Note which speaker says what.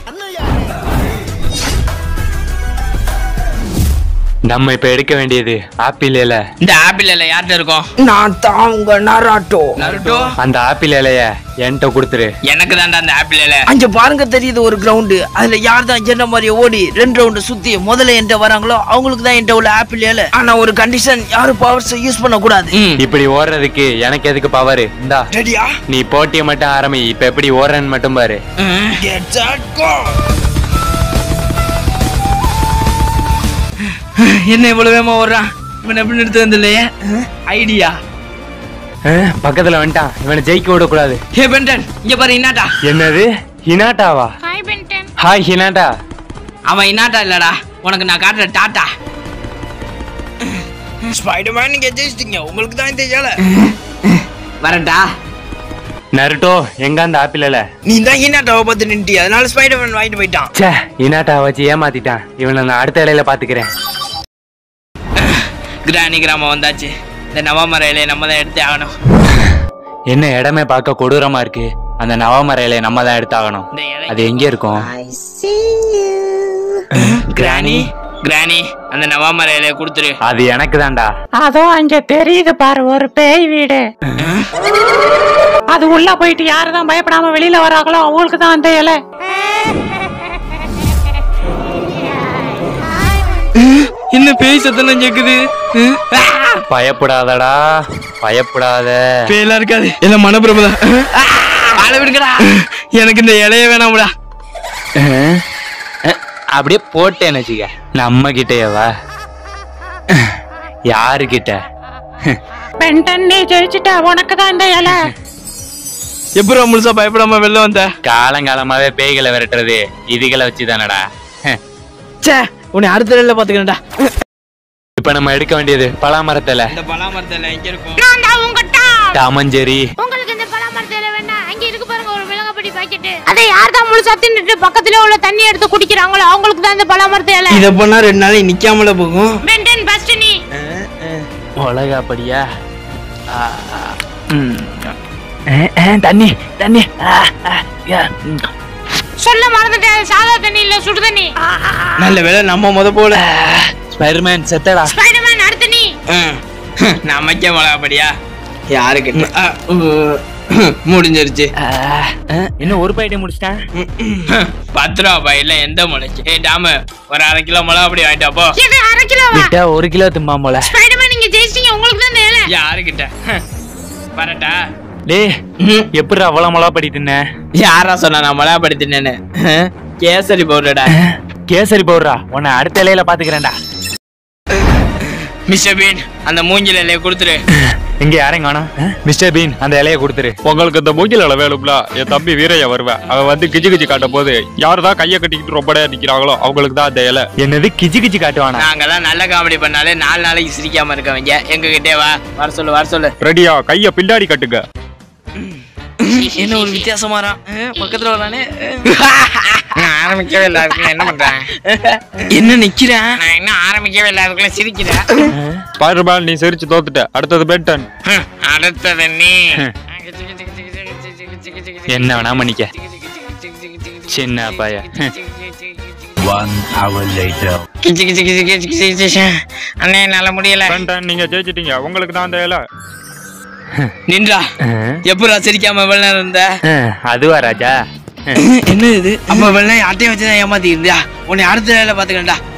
Speaker 1: நம்ம இப்ப எடுக்க வேண்டியது ஆப்பிள் இலை
Speaker 2: இந்த ஆப்பிள் இலை யார்கிட்ட இருக்கும்
Speaker 3: நான் தான் உங்க நராட்டோ
Speaker 2: நருட்டோ
Speaker 1: அந்த ஆப்பிள் இலைய என்கிட்ட கொடுத்துரு
Speaker 2: எனக்கு தான்டா அந்த ஆப்பிள் இலை
Speaker 3: அங்க பாருங்க தெரியுது ஒரு கிரவுண்டு அதுல யார் தான் என்ன மாதிரி ஓடி ரெண்டு ரவுண்டு சுத்தி முதல்ல என்கிட்ட வராங்களோ அவங்களுக்கு தான் என்கிட்ட உள்ள ஆப்பிள் ஏல ஆனா ஒரு கண்டிஷன் யாரும் பவர்ஸ் யூஸ் பண்ண கூடாது
Speaker 2: ம்
Speaker 1: இப்படி ஓடுறதுக்கு எனக்கு எதுக்கு பவர் இந்தா
Speaker 3: ரெடியா
Speaker 1: நீ போட்டியை மட்டும் ஆரம்பி இப்ப எப்படி ஓடுறேன்னு மட்டும் பாரு
Speaker 2: ம்.
Speaker 3: கெட் செட் கோ
Speaker 2: என்ன இவ்வளவு வேகமா ஓடுறான் இவன் எப்படி நிறுத்த வந்து இல்லையே ஐடியா
Speaker 1: அஹ், பக்கத்துல வந்துட்டான் இவனை ஜெயிக்க விடக்கூடாது
Speaker 2: ஹே பென்டன் இங்க பாரு இன்னாட்டா
Speaker 1: என்னது ஹினாட்டாவா
Speaker 4: ஹாய் பென்டன்
Speaker 1: ஹாய் ஹினாட்டா
Speaker 2: அவன் இன்னாட்டா இல்லடா உனக்கு நான் காட்டுற டாட்டா
Speaker 3: ஸ்பைடர்மேன் நீங்க ஜெயிச்சிட்டீங்க உங்களுக்கு தான் இந்த ஏல
Speaker 2: வரட்டா
Speaker 1: நருட்டோ எங்க அந்த ஆப்பிள் இலை
Speaker 3: நீ தான் ஈனாட்டாவை பார்த்து நின்ட்டி அதனால ஸ்பைடர்மேன் வாங்கிட்டு போயிட்டான்
Speaker 1: ச்சே இனாட்டா வச்சு ஏமாத்திட்டான் இவனை நான் அடுத்த இலையில பாத்துக்கிறேன்
Speaker 2: கிராணி கிராமம் வந்தாச்சு இந்த நவமர இலையை நம்ம தான் எடுத்தே ஆகணும்
Speaker 1: என்ன இடமே பார்க்க கொடூரமா இருக்கு அந்த நவமர இலையை நம்ம தான் எடுத்தாகணும்
Speaker 2: இந்த இலை
Speaker 1: அது எங்க இருக்கும்
Speaker 2: கிராணி கிராணி அந்த நவமர இலையை கொடுத்துரு
Speaker 1: அது எனக்கு தான்டா
Speaker 5: அதோ அங்க தெரியுது பாரு ஒரு பேய் வீடு அது உள்ள போயிட்டு யாரு தான் பயப்படாம வெளியில வராங்களோ அவங்களுக்கு தான் அந்த இலை
Speaker 2: என்ன பேய் சத்தம் கேக்குது
Speaker 1: பயப்படாதடா பயப்படாத
Speaker 2: பேயெல்லாம் இருக்காது எல்லாம் மனப்பிரபுதான் ஆள விடுங்கடா எனக்கு இந்த இலைய வேணாம்டா
Speaker 1: அஹ், அஹ், அப்படியே போட்டேன்னு வச்சுக்க நம்ம கிட்டேவா யாரு கிட்ட
Speaker 5: பென்டன் நீ ஜெயிச்சுட்ட உனக்கு தான் இந்த இலை
Speaker 2: எப்படி முழுசா பயப்படாம வெளில வந்த
Speaker 1: காலங்காலமாவே பேய்களை விரட்டுறது இதுகளை வச்சுதானடா ஹ்,
Speaker 2: சே உன்னை அடுத்த இலையில பாத்துக்கிறேன்டா
Speaker 1: இப்ப நம்ம எடுக்க வேண்டியது பலாமரத்துல
Speaker 2: இந்த பலாமரத்துல எங்க இருக்கும்
Speaker 4: நான் தான் உங்கட்டா
Speaker 1: டாமஞ்சேரி
Speaker 4: உங்களுக்கு இந்த பலாமரத்துல வேணாம் அங்க இருக்கு பாருங்க ஒரு மிளகாப்படி பாக்கெட் அதை யார் தான் முழுசா தின்னுட்டு பக்கத்துல உள்ள தண்ணி எடுத்து குடிக்கிறாங்களோ அவங்களுக்கு தான் இந்த பலாமரத்து இலை
Speaker 2: இத பண்ணா ரெண்டு நாளைக்கு நிக்காமல போகும்
Speaker 4: பென்டன் ஃபர்ஸ்ட் நீ
Speaker 1: உலகாப்படியா தண்ணி தண்ணி ஆ, ஆ, யா, ம்.
Speaker 4: சொல்ல மறந்துட்டேன் சாதா தண்ணி இல்ல சுடு தண்ணி
Speaker 2: நல்ல வேளை நம்ம முத போல
Speaker 1: ஸ்பைடர்மேன் செத்தடா
Speaker 4: ஸ்பைடர்மேன் அடுத்து நீ
Speaker 2: நமக்கே மிளகாப்படியா யாருக்கு ஆ, உ, முடிஞ்சிருச்சு
Speaker 1: ஆ, ஆ, இன்னும் ஒரு பைட்டை முடிச்சிட்டேன்
Speaker 2: பத்து ரூபா பையில எந்த முளைச்சு ஏ டாமு ஒரு அரை கிலோ மிளகாப்படி வாங்கிட்டா போ
Speaker 4: இது அரை கிலோவா
Speaker 1: விட்டா ஒரு கிலோ திம்மா போல
Speaker 4: ஸ்பைடர்மேன் நீங்க ஜெயிச்சிட்டீங்க உங்களுக்கு தான் இந்த இலை
Speaker 2: யாருக்கிட்ட வரட்டா
Speaker 1: டேய் எப்படி அவ்வளவு மிளகாப்படி தின்ன
Speaker 2: யாரா சொன்னா நான் மிளகாப்படி தின்னேன்னு கேசரி பவுடர்டா
Speaker 1: கேசரி பவுடரா உன்னை அடுத்த இலையில பாத்துக்கிறேன்டா
Speaker 2: மிஸ்டர் பீன் அந்த மூங்கில் இலையை கொடுத்துரு
Speaker 1: இங்க யாரையும் காணோம் மிஸ்டர் பீன் அந்த இலைய கொடுத்துரு
Speaker 6: உங்களுக்கு இந்த மூங்கில் இலை வேணும்ல என் தம்பி வீரைய வருவேன் அவன் வந்து கிஜி கிஜி காட்டும் போது யாரு தான் கையை கட்டிக்கிட்டு ரொம்ப நேரம் நிக்கிறாங்களோ அவங்களுக்கு தான் அந்த இலை
Speaker 1: என்னது கிச்சு கிச்சு காட்டுவானா
Speaker 2: நாங்கெல்லாம் நல்ல காமெடி பண்ணாலே நாலு நாளைக்கு சிரிக்காம இருக்கவங்க எங்க கிட்டே வா வர சொல்லு வர சொல்லு
Speaker 6: ரெடியா கைய பின்னாடி கட்டுங்க
Speaker 3: என்ன ஒரு வித்தியாசமா பக்கத்துல வரானே
Speaker 2: நான் ஆரம்பிக்கவே இல்லை அதுக்குள்ள என்ன பண்றேன்
Speaker 3: என்ன நிக்கிறேன்
Speaker 2: நான் இன்னும் ஆரம்பிக்கவே இல்லை அதுக்குள்ள சிரிக்கிறேன்
Speaker 6: ஸ்பைடர்மேன் நீ சிரிச்சு தோத்துட்ட அடுத்தது பென்டன்
Speaker 2: ஹம், அடுத்தது நீ
Speaker 1: என்ன வேணா மன்னிக்க சின்ன பைய
Speaker 2: கிச்சு கிச்சு கிச்சு கிச்சு கிச்சு கிச்சு. அண்ணே என்னால முடியல
Speaker 6: பென்டன் நீங்க ஜெயிச்சிட்டீங்க உங்களுக்கு தான் அந்த இலை
Speaker 2: நின்றா எப்படா சிரிக்காம வெள்ள இருந்த
Speaker 1: அதுவா ராஜா
Speaker 3: என்ன இது அப்ப வெள்ளம் அட்டையை வச்சுதான் ஏமாத்தி இருந்தியா உன்னை அடுத்த வேலை பாத்துக்கண்டா